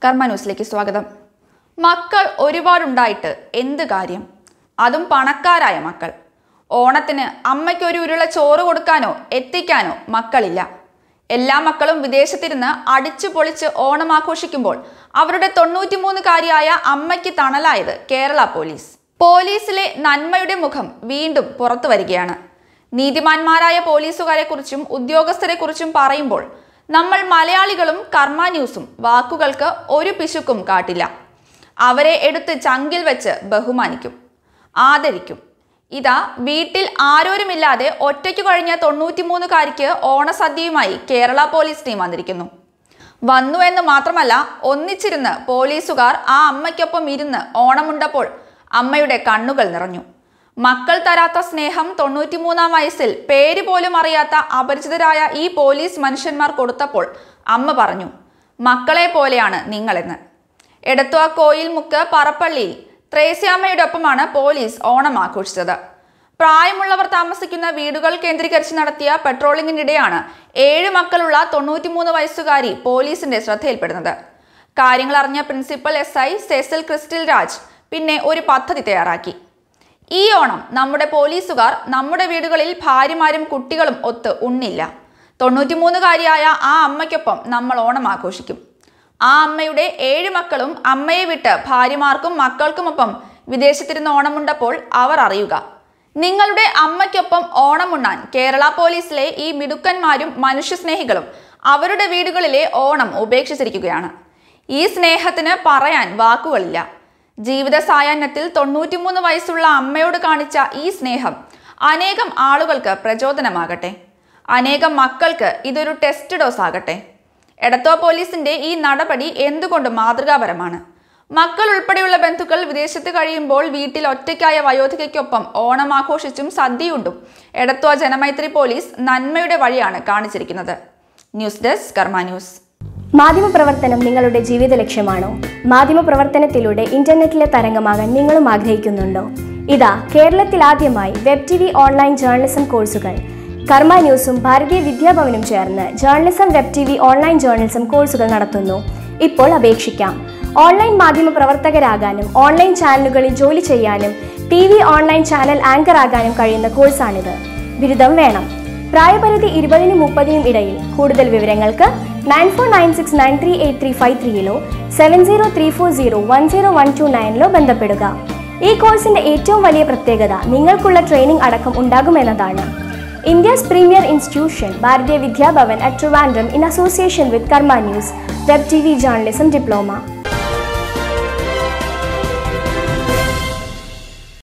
കർമ്മ ന്യൂസിലേക്ക് സ്വാഗതം മക്കൾ ഒരുപാടുണ്ടായിട്ട് എന്ത് കാര്യം അതും പണക്കാരായ മക്കൾ ഓണത്തിന് അമ്മയ്ക്ക് ഒരു ഉരുള ചോറ് കൊടുക്കാനോ എത്തിക്കാനോ മക്കളില്ല എല്ലാ മക്കളും വിദേശത്തിരുന്ന് അടിച്ചു പൊളിച്ച് ഓണം ആഘോഷിക്കുമ്പോൾ അവരുടെ തൊണ്ണൂറ്റിമൂന്നുകാരിയായ അമ്മയ്ക്ക് തണലായത് കേരള പോലീസ് പോലീസിലെ നന്മയുടെ മുഖം വീണ്ടും പുറത്തു വരികയാണ് നീതിമാന്മാരായ പോലീസുകാരെക്കുറിച്ചും ഉദ്യോഗസ്ഥരെക്കുറിച്ചും പറയുമ്പോൾ നമ്മൾ മലയാളികളും കർമ്മ ന്യൂസും വാക്കുകൾക്ക് ഒരു പിശുക്കും കാട്ടില്ല അവരെ എടുത്ത് ചങ്കിൽ വെച്ച് ബഹുമാനിക്കും ആദരിക്കും ഇതാ വീട്ടിൽ ആരോരുമില്ലാതെ ഒറ്റയ്ക്ക് കഴിഞ്ഞ തൊണ്ണൂറ്റിമൂന്നുകാരിക്ക് ഓണസദ്യയുമായി കേരള പോലീസ് ടീം വന്നിരിക്കുന്നു വന്നു എന്ന് മാത്രമല്ല ഒന്നിച്ചിരുന്ന് പോലീസുകാർ ആ അമ്മയ്ക്കൊപ്പം ഇരുന്ന് ഓണമുണ്ടപ്പോൾ അമ്മയുടെ കണ്ണുകൾ നിറഞ്ഞു മക്കൾ തരാത്ത സ്നേഹം തൊണ്ണൂറ്റിമൂന്നാം വയസ്സിൽ പേര് പോലും അറിയാത്ത അപരിചിതരായ ഈ പോലീസ് മനുഷ്യന്മാർ കൊടുത്തപ്പോൾ അമ്മ പറഞ്ഞു മക്കളെ പോലെയാണ് നിങ്ങളെന്ന് എടത്വ കോയിൽ മുക്ക് പറപ്പള്ളിയിൽ ത്രേസ്യാമ്മയുടെ ഒപ്പമാണ് പോലീസ് ഓണം ആഘോഷിച്ചത് പ്രായമുള്ളവർ താമസിക്കുന്ന വീടുകൾ കേന്ദ്രീകരിച്ച് നടത്തിയ പെട്രോളിംഗിനിടെയാണ് ഏഴ് മക്കളുള്ള തൊണ്ണൂറ്റിമൂന്ന് വയസ്സുകാരി പോലീസിന്റെ ശ്രദ്ധയിൽപ്പെടുന്നത് കാര്യങ്ങൾ അറിഞ്ഞ principal S I Cecil Cristil Raj പിന്നെ ഒരു പദ്ധതി തയ്യാറാക്കി ഈ ഓണം നമ്മുടെ പോലീസുകാർ നമ്മുടെ വീടുകളിൽ ഭാര്യമാരും കുട്ടികളും ഒത്ത് ഉണ്ണില്ല തൊണ്ണൂറ്റിമൂന്നുകാരിയായ ആ അമ്മയ്ക്കൊപ്പം നമ്മൾ ഓണം ആഘോഷിക്കും ആ അമ്മയുടെ ഏഴ് മക്കളും അമ്മയെ വിട്ട് ഭാര്യമാർക്കും മക്കൾക്കുമൊപ്പം വിദേശത്തിരുന്ന് ഓണമുണ്ടപ്പോൾ അവർ അറിയുക നിങ്ങളുടെ അമ്മയ്ക്കൊപ്പം ഓണമുണ്ണാൻ കേരള പോലീസിലെ ഈ മിടുക്കന്മാരും മനുഷ്യസ്നേഹികളും അവരുടെ വീടുകളിലെ ഓണം ഉപേക്ഷിച്ചിരിക്കുകയാണ് ഈ സ്നേഹത്തിന് പറയാൻ വാക്കുകളില്ല ജീവിത സായാഹ്നത്തിൽ തൊണ്ണൂറ്റിമൂന്ന് വയസ്സുള്ള അമ്മയോട് കാണിച്ച ഈ സ്നേഹം അനേകം ആളുകൾക്ക് പ്രചോദനമാകട്ടെ അനേകം മക്കൾക്ക് ഇതൊരു ടെസ്റ്റ് ഡോസ് ആകട്ടെ എടത്വ പോലീസിന്റെ ഈ നടപടി എന്തുകൊണ്ട് മാതൃകാപരമാണ് മക്കൾ ഉൾപ്പെടെയുള്ള ബന്ധുക്കൾ വിദേശത്ത് കഴിയുമ്പോൾ വീട്ടിൽ ഒറ്റയ്ക്കായ വയോധികയ്ക്കൊപ്പം ഓണം ആഘോഷിച്ചും സദ്യയുണ്ടും എടത്വ ജനമൈത്രി പോലീസ് നന്മയുടെ വഴിയാണ് കാണിച്ചിരിക്കുന്നത് ന്യൂസ് ഡെസ്ക് കർമ്മ ന്യൂസ് മാധ്യമപ്രവർത്തനം നിങ്ങളുടെ ജീവിത ലക്ഷ്യമാണോ മാധ്യമപ്രവർത്തനത്തിലൂടെ ഇന്റർനെറ്റിലെ തരംഗമാകാൻ നിങ്ങളും ആഗ്രഹിക്കുന്നുണ്ടോ ഇതാ കേരളത്തിൽ ആദ്യമായി web T V online journalism കോഴ്സുകൾ കർമ്മ ന്യൂസും ഭാരതീയ വിദ്യാഭവനും ചേർന്ന് journalism web T V online journalism കോഴ്സുകൾ നടത്തുന്നു ഇപ്പോൾ അപേക്ഷിക്കാം ഓൺലൈൻ മാധ്യമ പ്രവർത്തകരാകാനും ഓൺലൈൻ ചാനലുകളിൽ ജോലി ചെയ്യാനും T V online channel anchor ആകാനും കഴിയുന്ന കോഴ്സാണിത് ബിരുദം വേണം പ്രായപരിധി ഇരുപതിനും മുപ്പതിനും ഇടയിൽ കൂടുതൽ വിവരങ്ങൾക്ക് nine four nine six nine three eight three five ത്രീയിലോ seven zero three four zero one zero one two നയനിലോ ബന്ധപ്പെടുക ഈ കോഴ്സിന്റെ ഏറ്റവും വലിയ പ്രത്യേകത നിങ്ങൾക്കുള്ള ട്രെയിനിംഗ് അടക്കം ഉണ്ടാകുമെന്നതാണ് India's premier institution Bharatiya Vidya Bhavan at Trivandrum in association with Karma news web T V journalism diploma